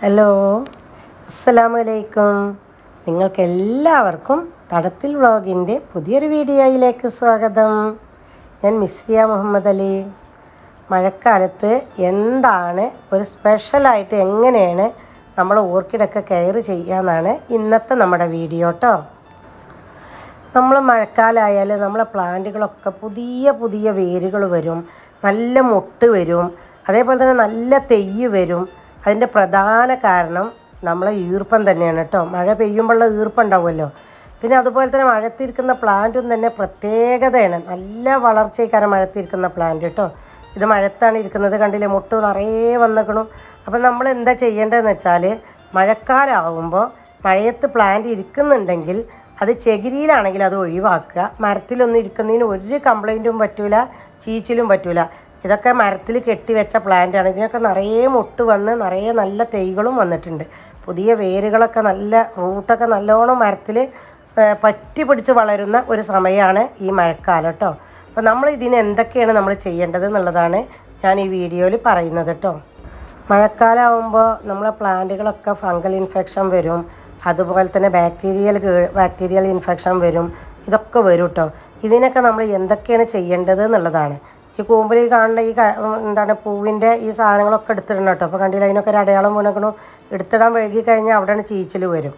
hello അസ്സലാമു അലൈക്കും നിങ്ങൾക്ക് എല്ലാവർക്കും തടത്തിൽ വ്ളോഗിൻ്റെ പുതിയൊരു വീഡിയോയിലേക്ക് സ്വാഗതം ഞാൻ മിസ്രിയ മുഹമ്മദ് അലി മഴക്കാലത്ത് എന്താണ് ഒരു സ്പെഷ്യലായിട്ട് എങ്ങനെയാണ് നമ്മൾ ഓർക്കിഡൊക്കെ കെയർ ചെയ്യാമെന്നാണ് ഇന്നത്തെ നമ്മുടെ വീഡിയോ കേട്ടോ നമ്മൾ മഴക്കാലമായാൽ നമ്മളെ പ്ലാന്റുകളൊക്കെ പുതിയ പുതിയ വേരുകൾ വരും നല്ല മുട്ട് വരും അതേപോലെ തന്നെ നല്ല തെയ്യ് വരും അതിൻ്റെ പ്രധാന കാരണം നമ്മളെ ഈർപ്പം തന്നെയാണ് കേട്ടോ മഴ പെയ്യുമ്പോഴുള്ള ഈർപ്പം ഉണ്ടാവുമല്ലോ പിന്നെ അതുപോലെ തന്നെ മഴത്തിരിക്കുന്ന പ്ലാന്റും തന്നെ പ്രത്യേകതയാണ് നല്ല വളർച്ചയ്ക്കാരം മഴത്തിരിക്കുന്ന പ്ലാന്റ് കേട്ടോ ഇത് മഴത്താണ് ഇരിക്കുന്നത് കണ്ടില്ലേ മുട്ട് നിറയെ വന്നേക്കണു അപ്പം നമ്മൾ എന്താ ചെയ്യേണ്ടതെന്ന് വെച്ചാൽ മഴക്കാലമാകുമ്പോൾ മഴയത്ത് പ്ലാന്റ് ഇരിക്കുന്നുണ്ടെങ്കിൽ അത് ചകിരിയിലാണെങ്കിൽ അത് ഒഴിവാക്കുക മരത്തിലൊന്നും ഇരിക്കുന്നതിന് ഒരു കംപ്ലൈൻറ്റും പറ്റൂല ചീച്ചിലും പറ്റൂല ഇതൊക്കെ മരത്തിൽ കെട്ടിവെച്ച പ്ലാന്റാണ് ഇതിനൊക്കെ നിറയെ മുട്ട് വന്ന് നിറയെ നല്ല തൈകളും വന്നിട്ടുണ്ട് പുതിയ വേരുകളൊക്കെ നല്ല റൂട്ടൊക്കെ നല്ലോണം മരത്തിൽ പറ്റി പിടിച്ച് വളരുന്ന ഒരു സമയമാണ് ഈ മഴക്കാലം കേട്ടോ അപ്പോൾ നമ്മൾ ഇതിന് എന്തൊക്കെയാണ് നമ്മൾ ചെയ്യേണ്ടത് എന്നുള്ളതാണ് ഞാൻ ഈ വീഡിയോയിൽ പറയുന്നത് കേട്ടോ മഴക്കാലമാകുമ്പോൾ നമ്മളെ പ്ലാന്റുകളൊക്കെ ഫംഗൽ ഇൻഫെക്ഷൻ വരും അതുപോലെ തന്നെ ബാക്ടീരിയൽ ബാക്ടീരിയൽ ഇൻഫെക്ഷൻ വരും ഇതൊക്കെ വരും കേട്ടോ ഇതിനൊക്കെ നമ്മൾ എന്തൊക്കെയാണ് ചെയ്യേണ്ടത് എന്നുള്ളതാണ് ഈ കൂമ്പിൽ ഈ കാണുന്ന ഈ ക- എന്താണ് പൂവിൻ്റെ ഈ സാധനങ്ങളൊക്കെ എടുത്തിടണം കേട്ടോ അപ്പോൾ കണ്ടില്ല അതിനൊക്കെ ഒരു അടയാളം വീണക്കണു എടുത്തിടാൻ വഴുകി കഴിഞ്ഞാൽ അവിടെയാണ് ചീച്ചിൽ വരും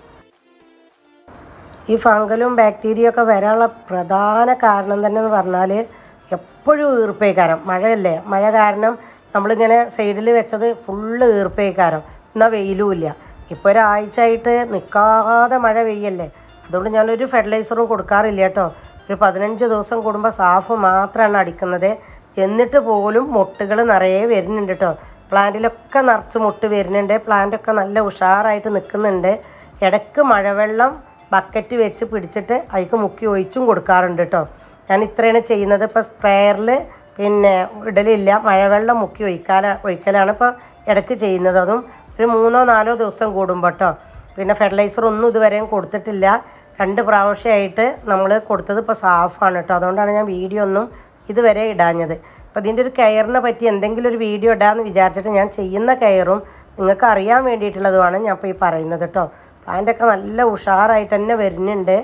ഈ ഫംഗലും ബാക്ടീരിയ ഒക്കെ വരാനുള്ള പ്രധാന കാരണം തന്നെ എന്ന് പറഞ്ഞാൽ എപ്പോഴും ഈർപ്പേക്കാരം മഴയല്ലേ മഴ കാരണം നമ്മളിങ്ങനെ സൈഡിൽ വെച്ചത് ഫുള്ള് ഈർപ്പേക്കാരം എന്നാൽ വെയിലും ഇല്ല ഇപ്പോൾ ഒരാഴ്ച ആയിട്ട് നിൽക്കാതെ മഴ പെയ്യല്ലേ അതുകൊണ്ട് ഞാനൊരു ഫെർട്ടിലൈസറും കൊടുക്കാറില്ല കേട്ടോ ഒരു പതിനഞ്ച് ദിവസം കൂടുമ്പോൾ സാഫ് മാത്രമാണ് അടിക്കുന്നത് എന്നിട്ട് പോലും മുട്ടുകൾ നിറയെ വരുന്നുണ്ട് കേട്ടോ പ്ലാന്റിലൊക്കെ നിറച്ച് മുട്ട് വരുന്നുണ്ട് പ്ലാന്റൊക്കെ നല്ല ഉഷാറായിട്ട് നിൽക്കുന്നുണ്ട് ഇടയ്ക്ക് മഴവെള്ളം ബക്കറ്റ് വെച്ച് പിടിച്ചിട്ട് അതിക്ക് മുക്കി ഒഴിച്ചും കൊടുക്കാറുണ്ട് കേട്ടോ ഞാൻ ഇത്രയാണ് ചെയ്യുന്നത് ഇപ്പോൾ സ്പ്രേയറിൽ പിന്നെ ഇടലില്ല മഴവെള്ളം മുക്കി ഒഴിക്കാല ഒഴിക്കലാണ് ഇപ്പോൾ ഇടയ്ക്ക് ചെയ്യുന്നത് അതും ഒരു മൂന്നോ നാലോ ദിവസം കൂടുമ്പോൾ കേട്ടോ പിന്നെ ഫെർട്ടിലൈസർ ഒന്നും ഇതുവരെയും കൊടുത്തിട്ടില്ല രണ്ട് പ്രാവശ്യമായിട്ട് നമ്മൾ കൊടുത്തത് ഇപ്പോൾ സാഫാണ് കേട്ടോ അതുകൊണ്ടാണ് ഞാൻ വീഡിയോ ഒന്നും ഇതുവരെ ഇടാഞ്ഞത് അപ്പോൾ ഇതിൻ്റെ ഒരു കെയറിനെ പറ്റി എന്തെങ്കിലും ഒരു വീഡിയോ ഇടാമെന്ന് വിചാരിച്ചിട്ട് ഞാൻ ചെയ്യുന്ന കെയറും നിങ്ങൾക്ക് അറിയാൻ വേണ്ടിയിട്ടുള്ളതുമാണ് ഞാൻ ഇപ്പോൾ ഈ പറയുന്നത് കേട്ടോ പ്ലാന്റൊക്കെ നല്ല ഉഷാറായിട്ട് തന്നെ വരുന്നുണ്ട്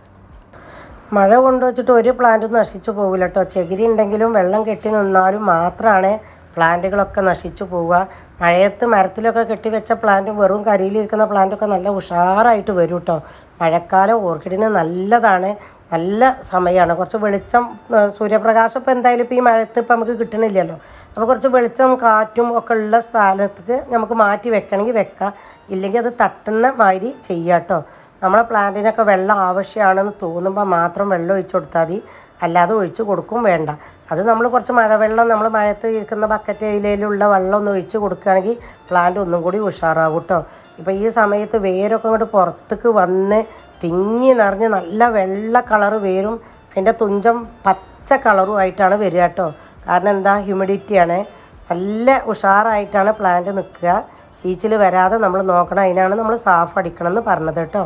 മഴ കൊണ്ടുവച്ചിട്ട് ഒരു പ്ലാന്റും നശിച്ചു പോകില്ല കേട്ടോ ചകിരി ഉണ്ടെങ്കിലും വെള്ളം കെട്ടി നിന്നാലും മാത്രമാണ് പ്ലാന്റുകളൊക്കെ നശിച്ചു പോവുക മഴയത്ത് മരത്തിലൊക്കെ കെട്ടിവെച്ച പ്ലാന്റും വെറും കരിയിലിരിക്കുന്ന പ്ലാന്റൊക്കെ നല്ല ഉഷാറായിട്ട് വരും കേട്ടോ മഴക്കാലം ഓർക്കിഡിന് നല്ലതാണ് നല്ല സമയമാണ് കുറച്ച് വെളിച്ചം ആ, സൂര്യപ്രകാശം ഇപ്പോൾ എന്തായാലും ഇപ്പോൾ ഈ മഴയത്ത് ഇപ്പം നമുക്ക് കിട്ടണില്ലല്ലോ അപ്പോൾ കുറച്ച് വെളിച്ചം കാറ്റും ഒക്കെ ഉള്ള സ്ഥലത്തേക്ക് നമുക്ക് മാറ്റി വെക്കണമെങ്കിൽ വെക്കാം ഇല്ലെങ്കിൽ അത് തട്ടുന്ന മാതിരി ചെയ്യാം കേട്ടോ നമ്മളെ പ്ലാന്റിനൊക്കെ വെള്ളം ആവശ്യമാണെന്ന് തോന്നുമ്പോൾ മാത്രം വെള്ളം ഒഴിച്ചു കൊടുത്താൽ മതി അല്ലാതെ ഒഴിച്ചു കൊടുക്കും വേണ്ട അത് നമ്മൾ കുറച്ച് മഴവെള്ളം നമ്മൾ മഴയത്ത് ഇരിക്കുന്ന ബക്കറ്റ് ഇതിലുള്ള വെള്ളം ഒന്ന് ഒഴിച്ച് കൊടുക്കുകയാണെങ്കിൽ പ്ലാന്റ് ഒന്നും കൂടി ഉഷാറാവും കേട്ടോ ഇപ്പോൾ ഈ സമയത്ത് വേരൊക്കെ ഇങ്ങോട്ട് പുറത്തേക്ക് വന്ന് തിങ്ങി നിറഞ്ഞ് നല്ല വെള്ള കളറ് വേരും അതിൻ്റെ തുഞ്ചം പച്ച കളറും ആയിട്ടാണ് വരിക കേട്ടോ കാരണം എന്താ ഹ്യൂമിഡിറ്റിയാണ് നല്ല ഉഷാറായിട്ടാണ് പ്ലാന്റ് നിൽക്കുക ചീച്ചിൽ വരാതെ നമ്മൾ നോക്കണം അതിനാണ് നമ്മൾ സാഫ് അടിക്കണം എന്ന് പറഞ്ഞത് കേട്ടോ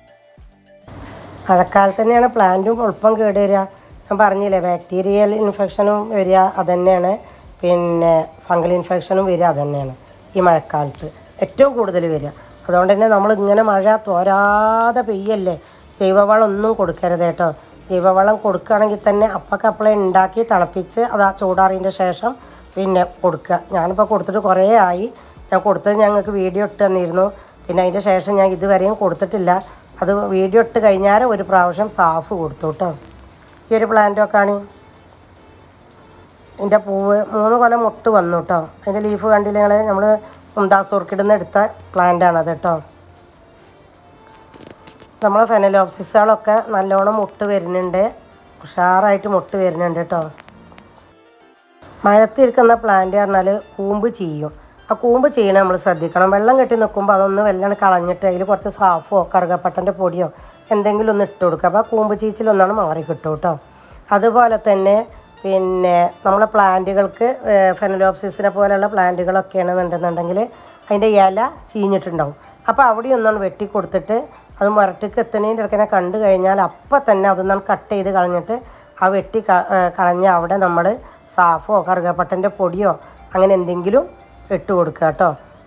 മഴക്കാലത്ത് തന്നെയാണ് പ്ലാന്റും എളുപ്പം കേട് വരിക ഞാൻ പറഞ്ഞില്ലേ ബാക്ടീരിയൽ ഇൻഫെക്ഷനും വരിക അതുതന്നെയാണ് പിന്നെ ഫംഗൽ ഇൻഫെക്ഷനും വരിക അതുതന്നെയാണ് ഈ മഴക്കാലത്ത് ഏറ്റവും കൂടുതൽ വരിക അതുകൊണ്ട് തന്നെ നമ്മൾ ഇങ്ങനെ മഴ തോരാതെ പെയ്യല്ലേ ജൈവവളം ഒന്നും കൊടുക്കരുത് കേട്ടോ ജൈവവളം കൊടുക്കുകയാണെങ്കിൽ തന്നെ അപ്പക്കപ്പളെ ഉണ്ടാക്കി തിളപ്പിച്ച് അത് ആ ചൂടാറിയതിൻ്റെ ശേഷം പിന്നെ കൊടുക്കുക ഞാനിപ്പോൾ കൊടുത്തിട്ട് കുറേ ആയി ഞാൻ കൊടുത്തത് ഞങ്ങൾക്ക് വീഡിയോ ഇട്ട് തന്നിരുന്നു പിന്നെ അതിൻ്റെ ശേഷം ഞാൻ ഇതുവരെയും കൊടുത്തിട്ടില്ല അത് വീഡിയോ ഇട്ട് കഴിഞ്ഞാൽ ഒരു പ്രാവശ്യം സാഫ് കൊടുത്തു കേട്ടോ ഈ ഒരു പ്ലാന്റൊക്കെ ആണ് ഇതിൻ്റെ പൂവ് മൂന്ന് കൊല്ലം മുട്ട് വന്നു കേട്ടോ അതിൻ്റെ ലീഫ് കണ്ടില്ല ഞങ്ങൾ നമ്മൾ മുംതാസ് ഓർക്കിഡിൽ നിന്ന് എടുത്ത പ്ലാന്റാണ് അത് കേട്ടോ നമ്മൾ ഫെനലോപ്സിസുകളൊക്കെ നല്ലോണം മുട്ട് വരുന്നുണ്ട് ഉഷാറായിട്ട് മുട്ട് വരുന്നുണ്ട് കേട്ടോ മഴത്തിരിക്കുന്ന പ്ലാന്റ് പറഞ്ഞാൽ കൂമ്പ് ചെയ്യും ആ കൂമ്പ് ചെയ്യണ നമ്മൾ ശ്രദ്ധിക്കണം വെള്ളം കെട്ടി നിൽക്കുമ്പോൾ അതൊന്ന് വെള്ളം കളഞ്ഞിട്ട് അതിൽ കുറച്ച് സാഫോ കറുകപ്പട്ടൻ്റെ പൊടിയോ എന്തെങ്കിലും ഒന്ന് ഇട്ട് കൊടുക്കുക അപ്പോൾ ആ കൂമ്പ് ചീച്ചിലൊന്നാണ് മാറി കിട്ടും കേട്ടോ അതുപോലെ തന്നെ പിന്നെ നമ്മളെ പ്ലാന്റുകൾക്ക് ഫെനലോപ്സിസിനെ പോലെയുള്ള പ്ലാന്റുകളൊക്കെയാണെന്നുണ്ടെന്നുണ്ടെങ്കിൽ അതിൻ്റെ ഇല ചീഞ്ഞിട്ടുണ്ടാവും അപ്പോൾ അവിടെ ഒന്നാണ് വെട്ടി കൊടുത്തിട്ട് അത് മുരട്ടിക്ക് എത്തുന്നതിൻ്റെ ഇടയ്ക്കനെ കണ്ടു കഴിഞ്ഞാൽ അപ്പം തന്നെ അതൊന്നാണ് കട്ട് ചെയ്ത് കളഞ്ഞിട്ട് ആ വെട്ടി ക- ഏ, കളഞ്ഞ അവിടെ നമ്മൾ സാഫോ കറുകപ്പട്ടൻ്റെ പൊടിയോ അങ്ങനെ എന്തെങ്കിലും ഇട്ട് കൊടുക്കുക കേട്ടോ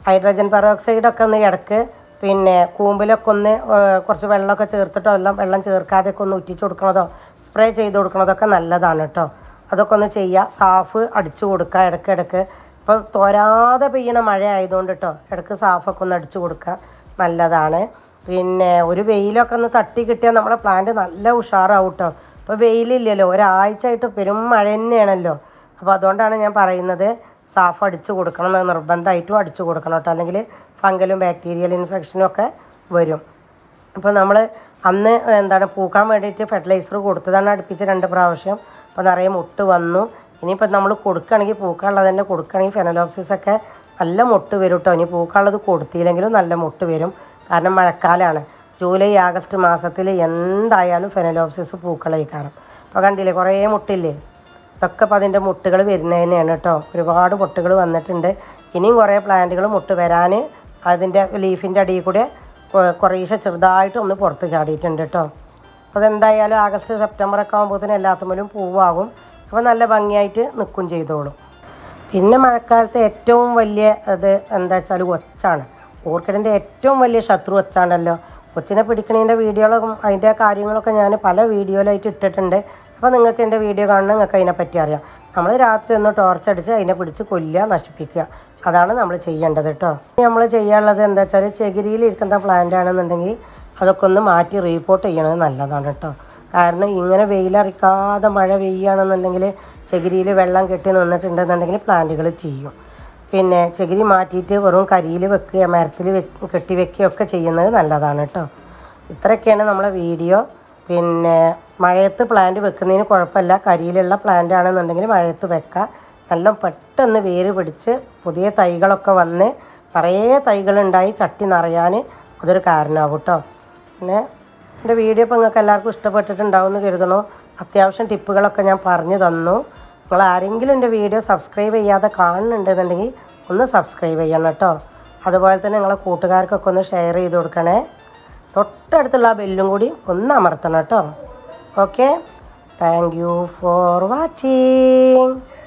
ഹൈഡ്രജൻ പെറോക്സൈഡൊക്കെ ഒന്ന് ഇടക്ക് പിന്നെ കൂമ്പിലൊക്കെ ഒന്ന് ഏഹ്, കുറച്ച് വെള്ളമൊക്കെ ചേർത്തിട്ടോ എല്ലാം വെള്ളം ചേർക്കാതെയൊക്കെ ഒന്ന് ഉറ്റിച്ച് കൊടുക്കണതോ സ്പ്രേ ചെയ്ത് കൊടുക്കണതൊക്കെ നല്ലതാണ് കേട്ടോ അതൊക്കെ ഒന്ന് ചെയ്യുക സാഫ് അടിച്ചു കൊടുക്കുക ഇടയ്ക്കിടയ്ക്ക് ഇപ്പോൾ തോരാതെ പെയ്യണ മഴ ആയതുകൊണ്ട് കേട്ടോ ഇടയ്ക്ക് സാഫൊക്കെ ഒന്ന് അടിച്ചു കൊടുക്കുക നല്ലതാണ് പിന്നെ ഒരു വെയിലൊക്കെ ഒന്ന് തട്ടി കിട്ടിയാൽ നമ്മുടെ പ്ലാന്റ് നല്ല ഉഷാറാവും കേട്ടോ ഇപ്പോൾ വെയിലില്ലല്ലോ ഒരാഴ്ച ആയിട്ട് പെരും മഴ തന്നെയാണല്ലോ അപ്പോൾ അതുകൊണ്ടാണ് ഞാൻ പറയുന്നത് സാഫ് അടിച്ചു കൊടുക്കണം എന്ന് നിർബന്ധമായിട്ടും അടിച്ചു കൊടുക്കണം കേട്ടോ അല്ലെങ്കിൽ ഫംഗലും ബാക്ടീരിയൽ ഇൻഫെക്ഷനും ഒക്കെ വരും അപ്പോൾ നമ്മൾ അന്ന് എന്താണ് പൂക്കാൻ വേണ്ടിയിട്ട് ഫെർട്ടിലൈസർ കൊടുത്തതാണ് അടുപ്പിച്ച് രണ്ട് പ്രാവശ്യം അപ്പോൾ നിറയെ മുട്ട് വന്നു ഇനിയിപ്പോൾ നമ്മൾ കൊടുക്കുകയാണെങ്കിൽ പൂക്കാനുള്ളത് തന്നെ കൊടുക്കുകയാണെങ്കിൽ ഫെനലോപ്സിസ് ഒക്കെ നല്ല മുട്ട് വരും കേട്ടോ ഇനി പൂക്കാനുള്ളത് കൊടുത്തില്ലെങ്കിലും നല്ല മുട്ട് വരും കാരണം മഴക്കാലമാണ് ജൂലൈ ആഗസ്റ്റ് മാസത്തിൽ എന്തായാലും ഫെനലോപ്സിസ് പൂക്കളയിക്കാറും അപ്പോൾ കണ്ടില്ലേ കുറേ മുട്ടില്ലേ ഇതൊക്കെ അപ്പോൾ അതിൻ്റെ മുട്ടുകൾ വരുന്നത് തന്നെയാണ് കേട്ടോ ഒരുപാട് മുട്ടുകൾ വന്നിട്ടുണ്ട് ഇനിയും കുറേ പ്ലാന്റുകൾ മുട്ട് വരാൻ അതിൻ്റെ ലീഫിൻ്റെ അടിയിൽ കൂടെ കൊ- കുറേശ്ശെ ചെറുതായിട്ട് ഒന്ന് പുറത്ത് ചാടിയിട്ടുണ്ട് കേട്ടോ അപ്പോൾ അതെന്തായാലും ആഗസ്റ്റ് സെപ്റ്റംബർ ഒക്കെ ആകുമ്പോഴത്തേനും എല്ലാത്തുമ്പോഴും പൂവാകും അപ്പോൾ നല്ല ഭംഗിയായിട്ട് നിൽക്കും ചെയ്തോളും പിന്നെ മഴക്കാലത്ത് ഏറ്റവും വലിയ ഇത് എന്താ വെച്ചാൽ ഒച്ചാണ് ഓർക്കിഡിൻ്റെ ഏറ്റവും വലിയ ശത്രു ഒച്ചാണല്ലോ ഒച്ചിനെ പിടിക്കണതിൻ്റെ വീഡിയോകളും അതിൻ്റെ കാര്യങ്ങളൊക്കെ ഞാൻ പല വീഡിയോയിലായിട്ട് ഇട്ടിട്ടുണ്ട് അപ്പോൾ നിങ്ങൾക്ക് എൻ്റെ വീഡിയോ കാണുന്ന നിങ്ങൾക്ക് അതിനെപ്പറ്റി അറിയാം നമ്മൾ രാത്രി ഒന്ന് ടോർച്ച് അടിച്ച് അതിനെ പിടിച്ച് കൊല്ലുക നശിപ്പിക്കുക അതാണ് നമ്മൾ ചെയ്യേണ്ടത് കേട്ടോ ഇനി നമ്മൾ ചെയ്യാനുള്ളത് എന്താ വെച്ചാൽ ചകിരിയിൽ ഇരിക്കുന്ന പ്ലാന്റ് ആണെന്നുണ്ടെങ്കിൽ അതൊക്കെ ഒന്ന് മാറ്റി റീപോർട്ട് ചെയ്യണത് നല്ലതാണ് കേട്ടോ കാരണം ഇങ്ങനെ വെയിലറിക്കാതെ മഴ പെയ്യുകയാണെന്നുണ്ടെങ്കിൽ ചകിരിയിൽ വെള്ളം കെട്ടി നിന്നിട്ടുണ്ടെന്നുണ്ടെങ്കിൽ പ്ലാന്റുകൾ ചെയ്യും പിന്നെ ചകിരി മാറ്റിയിട്ട് വെറും കരിയിൽ വെക്കുക മരത്തിൽ വെക്ക് കെട്ടി വെക്കുകയൊക്കെ ചെയ്യുന്നത് നല്ലതാണ് കേട്ടോ ഇത്രയൊക്കെയാണ് നമ്മളെ വീഡിയോ പിന്നെ മഴയത്ത് പ്ലാന്റ് വെക്കുന്നതിന് കുഴപ്പമില്ല കരിയിലുള്ള പ്ലാന്റ് ആണെന്നുണ്ടെങ്കിൽ മഴയത്ത് വെക്കുക നല്ല പെട്ടെന്ന് വേര് പിടിച്ച് പുതിയ തൈകളൊക്കെ വന്ന് നിറയെ തൈകളുണ്ടായി ചട്ടി നിറയാൻ അതൊരു കാരണമാകും കേട്ടോ പിന്നെ എൻ്റെ വീഡിയോ ഇപ്പോൾ നിങ്ങൾക്ക് എല്ലാവർക്കും ഇഷ്ടപ്പെട്ടിട്ടുണ്ടാവും എന്ന് കരുതണു അത്യാവശ്യം ടിപ്പുകളൊക്കെ ഞാൻ പറഞ്ഞു തന്നു നിങ്ങൾ ആരെങ്കിലും എൻ്റെ വീഡിയോ സബ്സ്ക്രൈബ് ചെയ്യാതെ കാണുന്നുണ്ടെന്നുണ്ടെങ്കിൽ ഒന്ന് സബ്സ്ക്രൈബ് ചെയ്യണം കേട്ടോ അതുപോലെ തന്നെ നിങ്ങളെ കൂട്ടുകാർക്കൊക്കെ ഒന്ന് ഷെയർ ചെയ്ത് കൊടുക്കണേ തൊട്ടടുത്തുള്ള ആ ബെല്ലും കൂടി ഒന്ന് അമർത്തണം കേട്ടോ okay thank you for watching